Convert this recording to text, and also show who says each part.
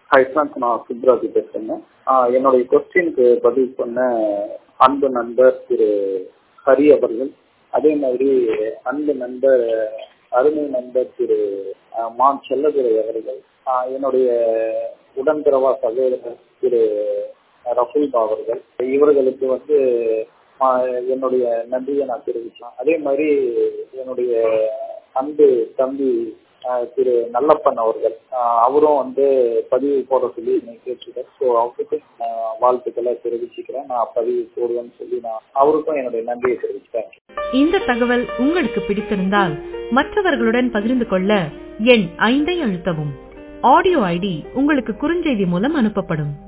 Speaker 1: hi friends நான் சுப்ராஜ் பேசுறேங்க ஆஹ் என்னுடைய கொஸ்டினுக்கு பதில் சொன்ன அன்பு நண்பர் திரு ஹரி அவர்கள் அதே மாதிரி அன்பு நண்பர் அருமை நண்பர் திரு ஆஹ் மான் செல்லதுரை அவர்கள் ஆஹ் என்னுடைய உடன்பிறவா சகோதரர் திரு ரஃபுல்பா அவர்கள் இவர்களுக்கு வந்து ஆஹ் என்னுடைய நன்றியை நான் தெரிவிச்சேன் அதே மாதிரி என்னுடைய அன்பு தம்பி ஆஹ் திரு நல்லப்பன் அவர்கள் ஆஹ் அவரும் வந்து பதிவு போட சொல்லி என்னை கேட்டிருக்காரு ஸோ அவருக்கும் ஆஹ் வாழ்த்துக்களை தெரிவிச்சுக்கிறேன் நான் பதிவு போடுவேன்னு சொல்லி நான் அவருக்கும் என்னுடைய நன்றியை தெரிவிச்சுட்டேன்
Speaker 2: இந்த தகவல் உங்களுக்கு பிடித்திருந்தால் மற்றவர்களுடன் பகிர்ந்து கொள்ள எண் ஐந்தை அழுத்தவும் ஆடியோ ஐடி உங்களுக்கு குறுஞ்செய்தி மூலம் அனுப்பப்படும்